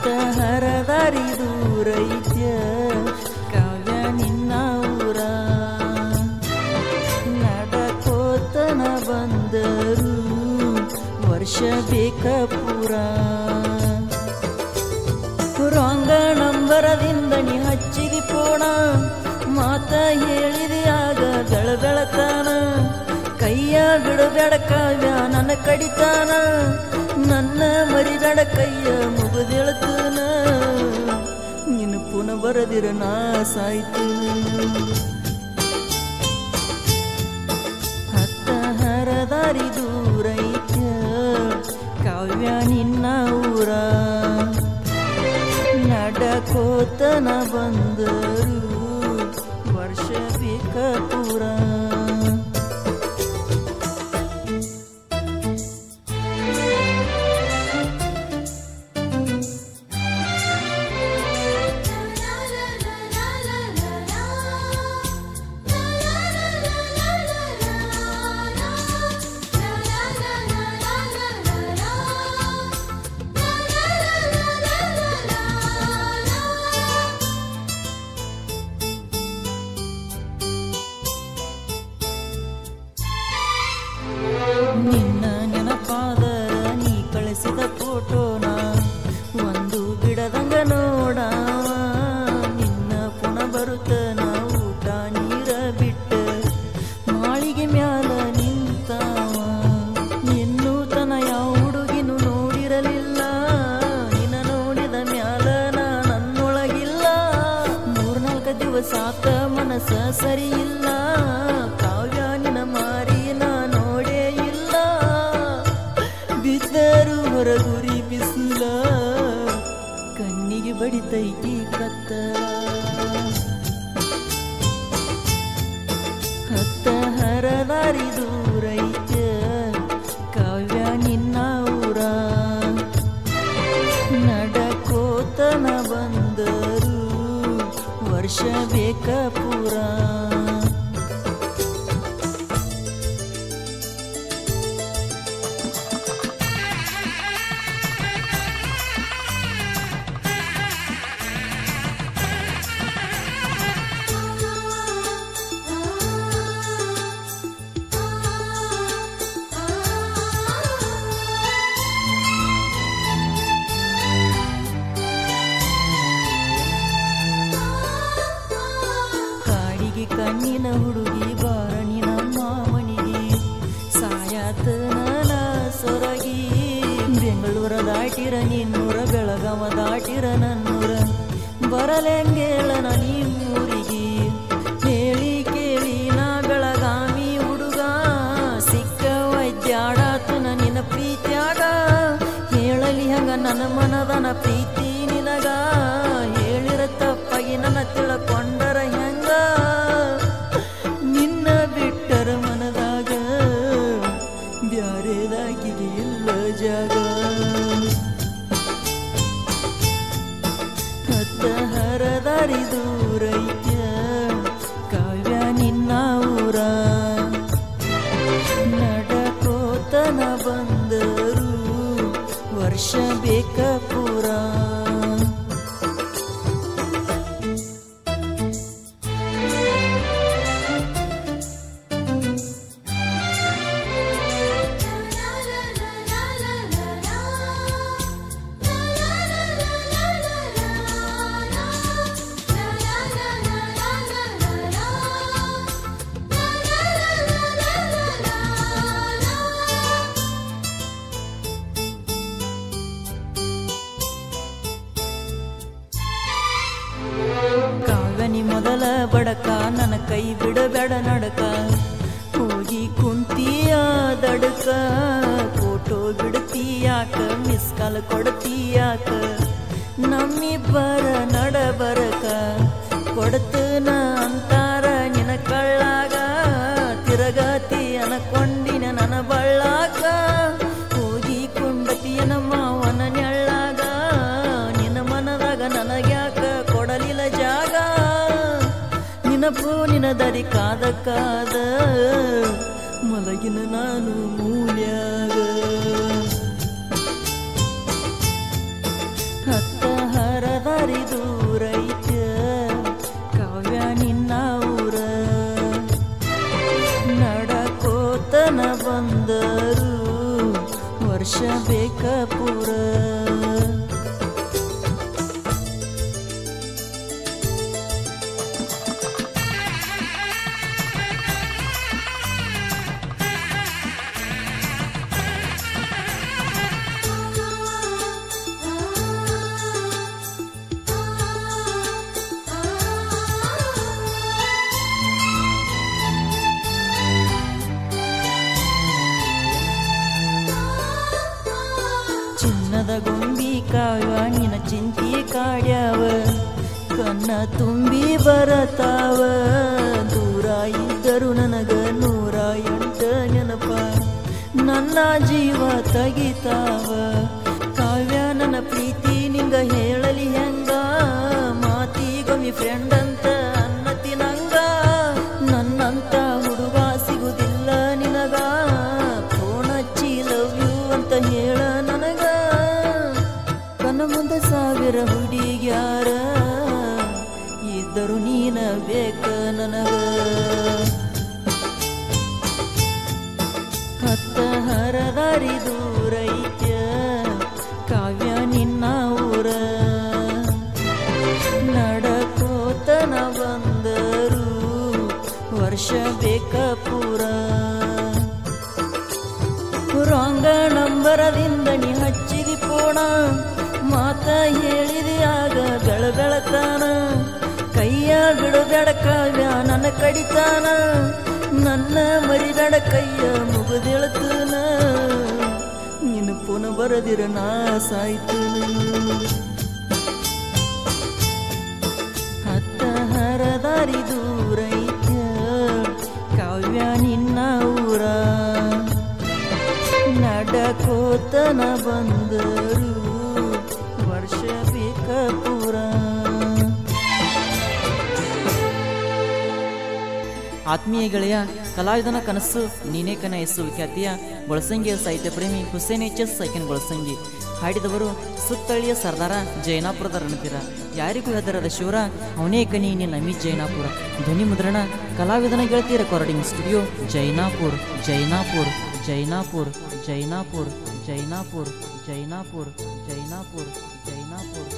ಹತ್ತ ಹರದಾರಿ ದೂರೈತ್ಯ ಕಾವ್ಯ ನಿನ್ನ ಊರ ನಡಕೋತನ ಬಂದರು ವರ್ಷ ಬೇಕ ಪೂರ ರಾಂಗ ನಂಬರದಿಂದ ನೀ ಹಚ್ಚಿದಿ ಪೋಣ ಮಾತ ಹೇಳಿದೆಯಾಗ ಬೆಳ ಬೆಳತಾನ ಕೈಯ ಬಿಡಬೇಡ ಕಾವ್ಯ ನನ್ನ ಕಡಿತಾನ ನನ್ನ ಮರಿಬೇಡ ಕೈಯ ಮುಗಿದೇಳ್ತಾನ ನೀನು ಪುನಃ ಬರದಿರ ನಾ ಸಾಯ್ತು ಹತ್ತ ಹರದಾರಿ ದೂರೈತ್ಯ ಕಾವ್ಯ ನಿನ್ನ ಊರ ನಡಕೋತನ ಬಂದರು ವರ್ಷ ಬೇಕ ಪೂರ ನಿನ್ನ ನೆನಪಾದರ ನೀ ಕಳಿಸಿದ ಫೋಟೋನ ಒಂದು ಬಿಡದಂಗ ನೋಡ ನಿನ್ನ ಪುನಃ ಬರುತ್ತನ ಊಟ ನೀರ ಬಿಟ್ಟ ಮಾಳಿಗೆ ಮ್ಯಾಲ ನಿಂತಾವ ಇನ್ನೂ ತನ ಯಾವ ಹುಡುಗಿನೂ ನೋಡಿರಲಿಲ್ಲ ನಿನ್ನ ನೋಡಿದ ಮ್ಯಾಲ ನಾ ನನ್ನೊಳಗಿಲ್ಲ ಮೂರ್ನಾಲ್ಕು ದಿವಸ ಆತ ಮನಸ್ಸ ಸರಿ ಇಲ್ಲ ಕಾವ್ಯ ನಿನ ಮಾರಿ ನಾ ನೋಡೇ ಇಲ್ಲ ಬಿದ್ದರು ಹೊರಗುರಿ ಬಿಸಿಲ ಕಣ್ಣಿಗೆ ಬಡಿತೈತಿ ಕತ್ತ ಹತ್ತ ಹರದಾರಿ ದೂರೈತ ಕಾವ್ಯ ನಿನ್ನ ಊರ ನಡಕೋತನ ಬಂದರು ವರ್ಷ ಬೇಕ ಪೂರ ಕಾಡಿಗೆ ಕಣ್ಣಿನ ಹುಡುಗಿ ಬಾರಣಿ ನಮ್ಮ ಮನಿಗೆ ಸಾಯಾತ ನನ ಸೊರಗಿ ಬೆಂಗಳೂರ ದಾಟಿರ ನಿನ್ನೂರ ಬೆಳಗಾವ ದಾಟಿರ ನನ್ನೂರ ಬರಲೆಂಗೇಳ ನಿಮ್ಮೂರಿಗೆ ಹೇಳಿ ಕೇಳಿ ನಾ ಬೆಳಗಾವಿ ಹುಡುಗ ಸಿಕ್ಕ ವೈದ್ಯಾಡಾತನ ನಿನ್ನ ಪ್ರೀತ್ಯಾಗ ಹೇಳಲಿ ಹಂಗ ನನ್ನ ಮನದನ ಪ್ರೀತಿ ನಿನಗ ಹೇಳಿರ ತಪ್ಪಾಗಿ ನನ್ನ ತಿಳ್ಕೊಂಡರ ಹೆಂಗ ನಿನ್ನ ಬಿಟ್ಟರ ಮನದಾಗ ಬ್ಯಾರೆದಾಗಿಗೆ ಇಲ್ಲ ಜಾಗ ಹತ್ತ ಹರದಾರಿ ದೂರೈತ್ಯ ಕಾವ್ಯ ನಿನ್ನ ಊರ ನಡಕೋತನ ಬಂದರು ವರ್ಷ ಬೇಕ ಪೂರ ಕಾವ್ಯನಿ ಮೊದಲ ಬಡಕ ನನ್ನ ಕೈ ಬಿಡಬೇಡ ನಡಕ ಹೋಗಿ ಕುಂತೀಯ ದಡಕ ಫೋಟೋ ಬಿಡ್ತೀಯಾಕ ಮಿಸ್ ಕಾಲ್ ಕೊಡ್ತೀಯಾಕ ನಮ್ಮಿಬ್ಬರ ನಡಬರಕ ಕೊಡ್ತನ ಅಂತಾರ ನಿನ ಕಳ್ಳಾಗ ತಿರಗತಿ ಅನಕೊಂಡಿನ ನನ್ನ ಬಳ್ಳಾಕ ಹೋಗಿ ಕುಂಡತಿಯ ನಮ್ಮ ಮಾವನ ನೆಳ್ಳಾಗ ನಿನ್ನ ಮನದಾಗ ನನಗ್ಯಾಕ ಕೊಡಲಿಲ್ಲ ಜಾಗ ನೆನಪು ನಿನ ದರಿ ಕಾದ ಕಾದ ಮಲಗಿನ ನಾನು ಮೂಲ್ಯಾಗ ಹತ್ತ ವರ್ಷ ಬೇಕ ಪೂರ ಚಿನ್ನದ ಗೊಂಬಿ ಕಾವ್ಯ ನಿನ ಚಿಂತಿ ಕಾಡ್ಯಾವ ಕಣ್ಣ ತುಂಬಿ ಬರತಾವ ದೂರ ಇದ್ದರು ನನಗ ನೂರ ಎಂಟ ನೆನಪ ನನ್ನ ಜೀವ ತೆಗಿತಾವ ಕಾವ್ಯ ನನ್ನ ಪ್ರೀತಿ ನಿಂಗ ಹೇಳಲಿ ಹೆಂಗ ಮಾತಿಗೊಮ್ಮಿ ಫ್ರೆಂಡ್ ಅಂತ ಅನ್ನತಿ ನಂಗ ನನ್ನಂತ ಹುಡುಗ ಸಿಗುದಿಲ್ಲ ನಿನಗ ಫೋನ್ ಹಚ್ಚಿ ಲವ್ ಯು ಅಂತ ಹೇಳ ನನಗ ಕಣ್ಣ ಮುಂದೆ ಸಾವಿರ ಹುಡುಗ್ಯಾರ ಇದ್ದರು ನೀನ ಬೇಕ ನನಗ ಹತ್ತ ಹರದಾರಿ ದೂರ ಐತ್ಯ ಕಾವ್ಯ ನಿನ್ನ ಊರ ನಡಕೋತನ ಬಂದರು ವರ್ಷ ಬೇಕ ಪೂರ ರಾಂಗ ನಂಬರದಿಂದ ನೀ ಹಚ್ಚಿದಿ ಪೋಣ ಮಾತ ಹೇಳಿದಿ ಆಗ ಬೆಳ ಬೆಳತಾನ ಕೈಯ ಬಿಡಬೇಡ ಕಾವ್ಯ ನನ್ನ ಕಡಿತಾನ ನನ್ನ ಮರಿಬೇಡ ಕೈಯ ಮುಗಿದೇಳ್ತನ ನಿನ್ನ ಪುನ ಬರದಿರ ನಾ ಸಾಯ್ತು ಹತ್ತ ಹರದಾರಿ ದೂರ ಐತ್ಯ ಕಾವ್ಯ ನಿನ್ನ ಊರ ನಡಕೋತನ ಬಂದರು ವರ್ಷ ಬೇಕ ಪೂರ ಆತ್ಮೀಯ ಗೆಳೆಯ ಕಲಾವಿದನ ಕನಸು ನೀನೇ ಕನ ಎಸ್ಸು ಖ್ಯಾತಿಯ ಗೊಳಸಂಗಿಯ ಸಾಹಿತ್ಯ ಪ್ರೇಮಿ ಹುಸೇನ್ ಎಚ್ ಎಸ್ ಸೈಕನ್ ಗೊಳಸಂಗಿ ಹಾಡಿದವರು ಸುತ್ತಳಿಯ ಸರ್ದಾರ ಜೈನಾಪುರದ ರಣತೀರ ಯಾರಿಗೂ ಹೆದರದ ಶಿವರ ಅವನೇ ಕನಿ ನಿನ್ನ ಅಮಿತ್ ಜೈನಾಪುರ ಧ್ವನಿ ಮುದ್ರಣ ಕಲಾವಿದನ ಗೆಳತಿ ರೆಕಾರ್ಡಿಂಗ್ ಸ್ಟುಡಿಯೋ ಜೈನಾಪುರ್ ಜೈನಾಪುರ್ ಜೈನಾಪುರ್ ಜೈನಾಪುರ್ ಜೈನಾಪುರ್ ಜೈನಾಪುರ್ ಜೈನಾಪುರ್ ಜೈನಾಪುರ್